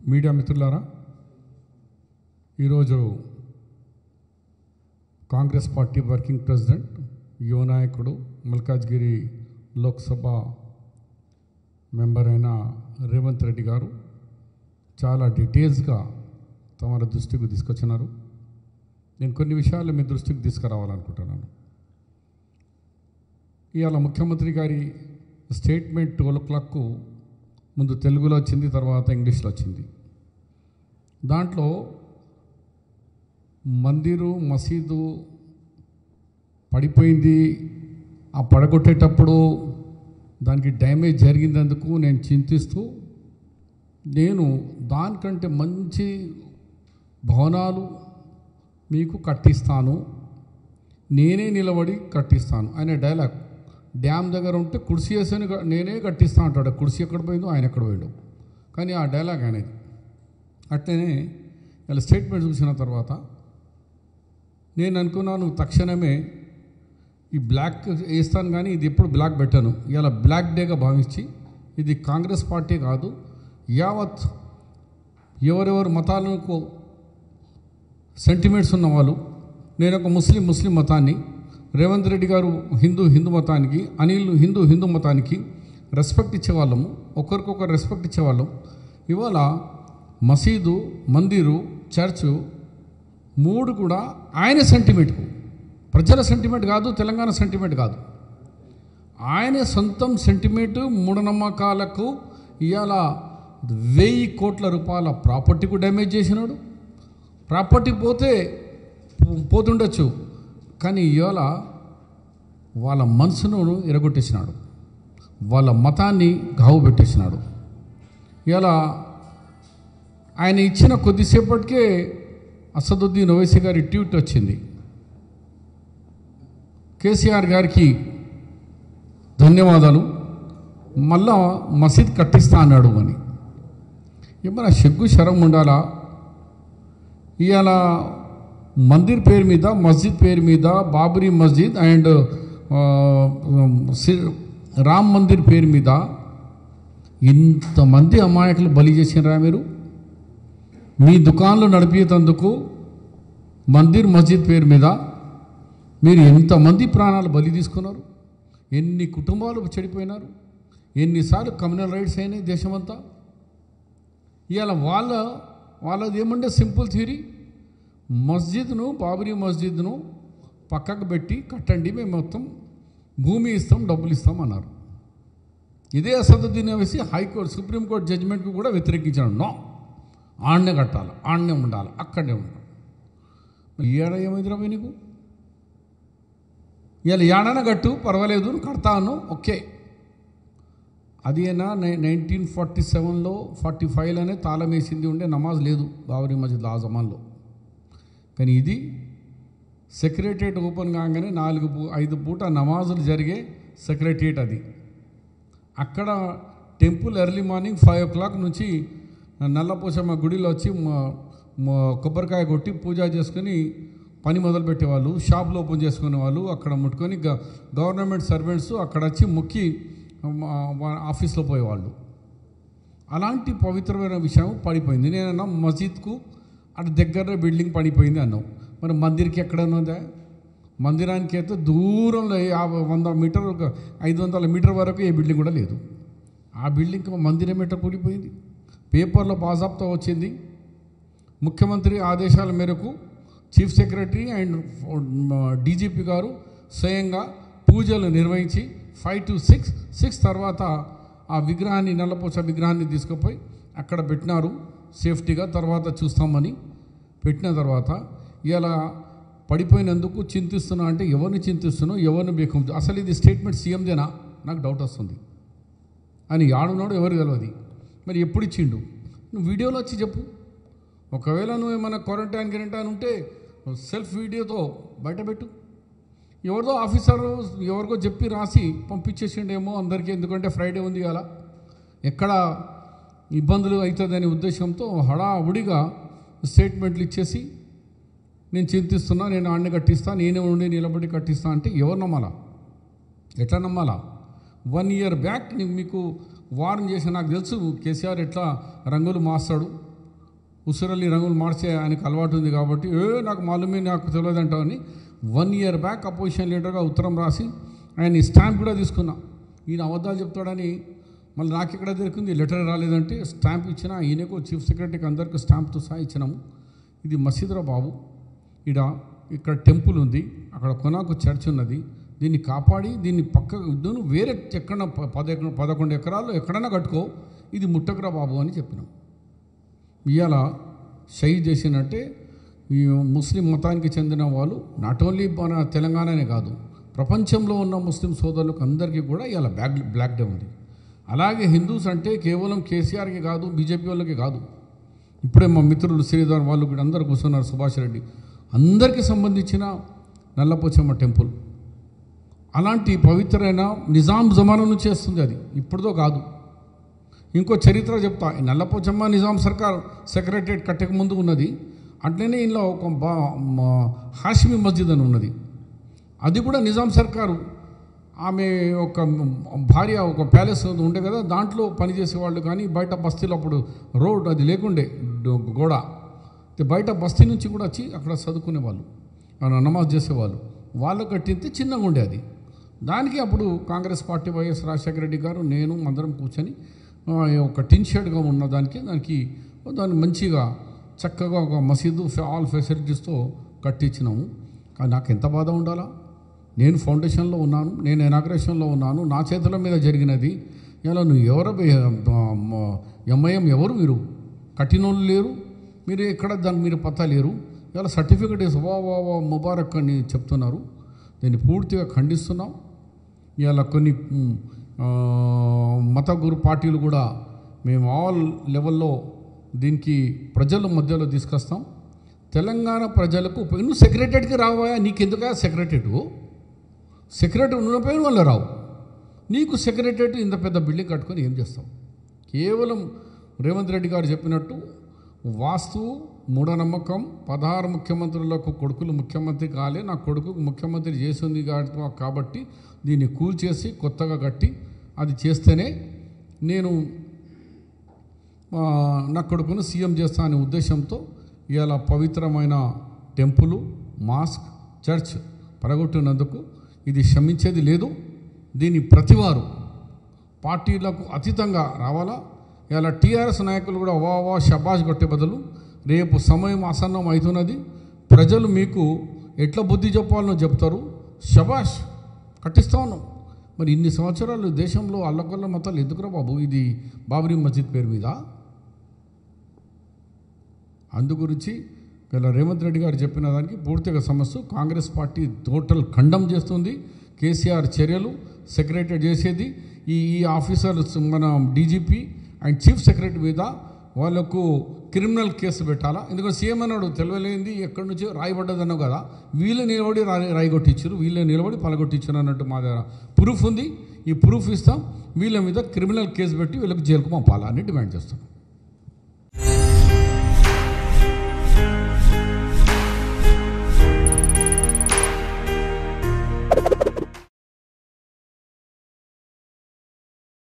media మిత్రులారా ఈరోజు Congress party working president యువ నాయకుడు మల్కాజ్గిరి లోక్సభ మెంబర్ అయిన రేవంత్ రెడ్డి గారు చాలా డీటెయిల్స్గా తమ దృష్టికి తీసుకొచ్చినారు నేను కొన్ని విషయాలు మీ దృష్టికి తీసుకురావాలనుకుంటున్నాను ఇవాళ ముఖ్యమంత్రి గారి స్టేట్మెంట్ ట్వెల్వ్ క్లాక్కు ముందు తెలుగులో వచ్చింది తర్వాత ఇంగ్లీష్లో వచ్చింది దాంట్లో మందిరు మసీదు పడిపోయింది ఆ పడగొట్టేటప్పుడు దానికి డ్యామేజ్ జరిగినందుకు నేను చింతిస్తూ నేను దానికంటే మంచి భవనాలు మీకు కట్టిస్తాను నేనే నిలబడి కట్టిస్తాను అనే డైలాగ్ డ్యామ్ దగ్గర ఉంటే కుర్సీ వేసుకొని క- నేనే కట్టిస్తా అంటాడు కుర్సీ ఎక్కడ పోయిందో ఆయన ఎక్కడ పోయాడు కానీ ఆ డైలాగ్ అనేది అట్లనే ఇలా స్టేట్మెంట్ చూసిన తర్వాత నేను అనుకున్నాను తక్షణమే ఈ బ్లాక్ వేస్తాను కానీ ఇది ఎప్పుడు బ్లాక్ పెట్టాను ఇలా బ్లాక్ డేగా భావించి ఇది కాంగ్రెస్ పార్టీ కాదు యావత్ ఎవరెవరు మతాలకు సెంటిమెంట్స్ ఉన్న వాళ్ళు నేను ఒక ముస్లిం ముస్లిం మతాన్ని రేవంత్ రెడ్డి గారు హిందూ హిందూ మతానికి అనిల్ హిందూ హిందూ మతానికి రెస్పెక్ట్ ఇచ్చేవాళ్ళము ఒకరికొకరు రెస్పెక్ట్ ఇచ్చేవాళ్ళం ఇవాళ మసీదు మందిరు చర్చు మూడు కూడా ఆయన సెంటిమెంట్కు ప్రజల సెంటిమెంట్ కాదు తెలంగాణ సెంటిమెంట్ కాదు ఆయన సొంతం సెంటిమెంట్ మూఢనమ్మకాలకు ఇవాళ వెయ్యి కోట్ల రూపాయల ప్రాపర్టీకు డ్యామేజ్ చేసినాడు ప్రాపర్టీ పోతే పో- పోతుండొచ్చు కానీ ఇవాళ వాళ్ళ మనసును ఎరగొట్టేసినాడు వాళ్ళ మతాన్ని గావు పెట్టేసినాడు ఇలా ఆయన ఇచ్చిన కొద్దిసేపటికే అసదుద్దీన్ ఓవైసీ గారి ట్వీట్ వచ్చింది కేసీఆర్ గారికి ధన్యవాదాలు మళ్ళా మసీద్ కట్టిస్తా అన్నాడు అని ఏమన్నా సిగ్గు శరం ఉండాలా ఇవాళ మందిర్ పేరు మీద మస్జిద్ పేరు మీద బాబరీ మస్జిద్ అండ్ ఆ, సి- రామ్ మందిర్ పేరు మీద ఇంతమంది అమాయకులు బలి చేసినరా మీరు మీ దుకాన్లు నడిపేటందుకు మందిర్ మస్జిద్ పేరు మీద మీరు ఎంతమంది ప్రాణాలు బలి తీసుకున్నారు ఎన్ని కుటుంబాలు చెడిపోయినారు ఎన్నిసార్లు కమ్యూనల్ రైట్స్ అయినాయి దేశమంతా ఇవాళ వాళ్ళ వాళ్ళది ఏమంటే సింపుల్ థియరీ మస్జిద్ను బాబరీ మస్జిద్ను పక్కకు పెట్టి కట్టండి మేము మొత్తం భూమి ఇస్తాం డబ్బులు ఇస్తాం అన్నారు ఇదే అసదుద్దీన్ వేసి హైకోర్టు సుప్రీంకోర్టు జడ్జిమెంట్కి కూడా వ్యతిరేకించాడు నో ఆడనే కట్టాలి ఆడనే ఉండాలి అక్కడనే ఉండాలి ఏడ ఏమైందిరా పోయి నీకు ఇవాళ ఏడన కట్టు పర్వాలేదు నువ్వు కడతాను ఓకే అది అయినా నైన్టీన్ ఫార్టీ సెవెన్లో ఫార్టీ ఫైవ్లోనే తాళం వేసింది ఉండే నమాజ్ లేదు బాబరీ మస్జిద్ ఆ జమాన్లో కానీ ఇది సెక్రటరియట్ ఓపెన్ కాగానే నాలుగు పూ- ఐదు పూట నమాజులు జరిగే సెక్రటరియట్ అది అక్కడ temple early morning five o'clock నుంచి నల్లపోసమ్మ గుడిలో వచ్చి మ- మ- కొబ్బరికాయ కొట్టి పూజ చేసుకుని పని మొదలు పెట్టేవాళ్ళు షాపులు ఓపెన్ చేసుకునే వాళ్ళు అక్కడ ముట్టుకొని గ గవర్నమెంట్ సర్వెంట్స్ అక్కడ వచ్చి మొక్కి మ- వా- ఆఫీస్లో పోయేవాళ్ళు అలాంటి పవిత్రమైన విషయం పడిపోయింది నేనన్నా మసీద్కు అటు దగ్గర బిల్డింగ్ పడిపోయింది అన్నావు మరి మందిర్కి ఎక్కడ ఉన్నదా మందిరానికి అయితే దూరంలో యాభై వంద మీటర్ ఒక ఐదు వందల మీటర్ వరకు ఏ బిల్డింగ్ కూడా లేదు ఆ బిల్డింగ్ మందిరం ఎట్ట కూలిపోయింది పేపర్లో బాజాబ్తా వచ్చింది ముఖ్యమంత్రి ఆదేశాల మేరకు చీఫ్ సెక్రటరీ అండ్ డీజీపీ గారు స్వయంగా పూజలు నిర్వహించి ఫైవ్ టు సిక్స్ సిక్స్ తర్వాత ఆ విగ్రహాన్ని నల్లపూస విగ్రహాన్ని తీసుకుపోయి అక్కడ పెట్టినారు సేఫ్టీగా తర్వాత చూస్తామని పెట్టిన తర్వాత ఇలా పడిపోయినందుకు చింతిస్తున్నా అంటే ఎవరిని చింతిస్తున్నావు ఎవరిని బేకం అసలు ఇది స్టేట్మెంట్ సీఎందేనా నాకు డౌట్ వస్తుంది అని ఆడున్నాడు ఎవరు తెలియదు మరి ఎప్పుడు ఇచ్చిండు నువ్వు వీడియోలో వచ్చి చెప్పు ఒకవేళ నువ్వు ఏమైనా క్వారంటైన్ గిరంటైన్ ఉంటే సెల్ఫ్ వీడియోతో బయటపెట్టు ఎవరిదో ఆఫీసర్ ఎవరికో చెప్పి రాసి పంపించేసిండేమో అందరికీ ఎందుకంటే ఫ్రైడే ఉంది కదా ఎక్కడ ఇబ్బందులు అవుతుందనే ఉద్దేశంతో హడావుడిగా స్టేట్మెంట్లు ఇచ్చేసి నేను చింతిస్తున్నా నేను ఆడిని కట్టిస్తా నేనే ఉండి నిలబడి కట్టిస్తా అంటే ఎవరు నమ్మాలా ఎట్లా నమ్మాలా వన్ ఇయర్ బ్యాక్ నేను మీకు వార్న్ చేసిన నాకు తెలుసు కేసీఆర్ ఎట్లా రంగులు మాస్తాడు ఉసురల్లి రంగులు మార్చే ఆయనకు అలవాటు ఉంది కాబట్టి ఏ నాకు మాలుమే నాకు తెలియదు అంటామని వన్ ఇయర్ బ్యాక్ అపోజిషన్ లీడర్గా ఉత్తరం రాసి ఆయన స్టాంప్ కూడా తీసుకున్నా ఈయన అబద్ధాలు చెప్తాడని మళ్ళీ నాకు ఎక్కడ దొరికింది లెటర్ రాలేదంటే స్టాంప్ ఇచ్చిన ఈయనకు చీఫ్ సెక్రటరీకి అందరికి స్టాంప్తో సహా ఇచ్చినాము ఇది మసీదురా బాబు ఇడ ఇక్కడ టెంపుల్ ఉంది అక్కడ కొనాకు చర్చ్ ఉన్నది దీన్ని కాపాడి దీన్ని పక్క దీన్ని వేరే ఎక్కడ పద పదకొండు ఎకరాలు ఎక్కడైనా కట్టుకో ఇది ముట్టకురా బాబు అని చెప్పినాం ఇవాళ షహీద్ చేసినట్టే ఈ ముస్లిం మతానికి చెందిన వాళ్ళు నాట్ ఓన్లీ మన తెలంగాణనే కాదు ప్రపంచంలో ఉన్న ముస్లిం సోదరులకు అందరికీ కూడా ఇవాళ బ్లాక్ బ్లాక్ డే ఉంది అలాగే హిందూస్ అంటే కేవలం కేసీఆర్కి కాదు బీజేపీ వాళ్ళకి కాదు ఇప్పుడే మా మిత్రులు శ్రీధర్ వాళ్ళు కూడా అందరు కూర్చున్నారు సుభాష్ రెడ్డి అందరికీ సంబంధించిన నల్లపోచమ్మ టెంపుల్ అలాంటి పవిత్రమైన నిజాం జమానా నుంచి వస్తుంది అది ఇప్పుడుదో కాదు ఇంకో చరిత్ర చెప్తా ఈ నల్లపోచమ్మ నిజాం సర్కార్ సెక్రటరియట్ కట్టక ముందు ఉన్నది అట్లనే ఇంట్లో ఒక బా మా- హాషిమి మస్జిద్ అని ఉన్నది అది కూడా నిజాం సర్కారు ఆమె ఒక భార్య ఒక ప్యాలెస్ ఉండే కదా దాంట్లో పనిచేసేవాళ్ళు కానీ బయట బస్తీలో అప్పుడు రోడ్ అది లేకుండే డో- గోడ అయితే బయట బస్తీ నుంచి కూడా వచ్చి అక్కడ చదువుకునేవాళ్ళు ఆ నమాజ్ చేసేవాళ్ళు వాళ్ళు కట్టితే చిన్నగా ఉండే అది దానికి అప్పుడు కాంగ్రెస్ పార్టీ వైఎస్ రాజశేఖర రెడ్డి గారు నేను అందరం కూర్చొని ఆ, ఒక టిన్ షేడ్గా ఉన్న దానికి దానికి దాన్ని మంచిగా చక్కగా ఒక మసీదు ఫె- ఆల్ ఫెసిలిటీస్తో కట్టించినాము కానీ నాకు ఎంత బాధ ఉండాలా నేను ఫౌండేషన్లో ఉన్నాను నేను ఇనాగ్రేషన్లో ఉన్నాను నా చేతుల మీద జరిగినది ఇలా నువ్వు ఎవరు ఎంఐఎం ఎవరు మీరు కట్టినోళ్ళు లేరు మీరు ఎక్కడ దాని మీరు పత్తా లేరు ఇలా సర్టిఫికెట్ వేసి వా వా వా ముబారక్ అని చెప్తున్నారు దీన్ని పూర్తిగా ఖండిస్తున్నాం ఇవాళ కొన్ని మ్, ఆ, మత గురు పార్టీలు కూడా మేము ఆల్ లెవెల్లో దీనికి ప్రజల మధ్యలో తీసుకొస్తాం తెలంగాణ ప్రజలకు నువ్వు సెక్రటరీకి రావాయా నీకెందుకా సెక్రటరీ సెక్రటరీ ఉన్నపై వాళ్ళు రావు నీకు సెక్రటరీ ఇంత పెద్ద బిల్డింగ్ కట్టుకొని ఏం చేస్తావు కేవలం రేవంత్ రెడ్డి గారు చెప్పినట్టు వాస్తు మూఢనమ్మకం పదహారు ముఖ్యమంత్రులకు కొడుకులు ముఖ్యమంత్రి కాలే నా కొడుకు ముఖ్యమంత్రి చేసింది కా- కాబట్టి దీన్ని కూల్చేసి కొత్తగా కట్టి అది చేస్తేనే నేను ఆ, నా కొడుకును సీఎం చేస్తా అనే ఉద్దేశంతో ఇవాళ పవిత్రమైన టెంపుల్ మాస్క్ చర్చ్ పడగొట్టినందుకు ఇది క్షమించేది లేదు దీని ప్రతివారు పార్టీలకు అతీతంగా రావాలా ఇలా టీఆర్ఎస్ నాయకులు కూడా వా వా షబాష్ కొట్టే బదులు రేపు సమయం ఆసన్నం అవుతున్నది ప్రజలు మీకు ఎట్లా బుద్ధి చెప్పాలనో చెప్తారు షబాష్ కట్టిస్తా ఉన్నాం మరి ఇన్ని సంవత్సరాలు దేశంలో అల్లకొల్ల మతాలు ఎందుకురా బాబు ఇది బాబరీ మస్జిద్ పేరు మీద అందు గురించి ఇలా రేవంత్ రెడ్డి గారు చెప్పిన దానికి పూర్తిగా సమస్య కాంగ్రెస్ పార్టీ టోటల్ ఖండం చేస్తుంది కేసీఆర్ చర్యలు సెక్రటరీ చేసేది ఈ ఈ ఆఫీసర్స్ మన డీజీపీ అండ్ చీఫ్ సెక్రటరీ మీద వాళ్ళకు క్రిమినల్ కేసు పెట్టాలా ఎందుకంటే సీఎం అన్నాడు తెలియలేంది ఎక్కడి నుంచి రాయబడ్డదన్నావు కదా వీళ్ళు నిలబడి రాయి రాయిగొట్టించారు వీళ్ళే నిలబడి పలగొట్టించారు అన్నట్టు మా దగ్గర ప్రూఫ్ ఉంది ఈ ప్రూఫ్ ఇస్తాం వీళ్ళ మీద క్రిమినల్ కేసు పెట్టి వీళ్ళకి జైలుకు పంపాలా అని డిమాండ్ చేస్తాం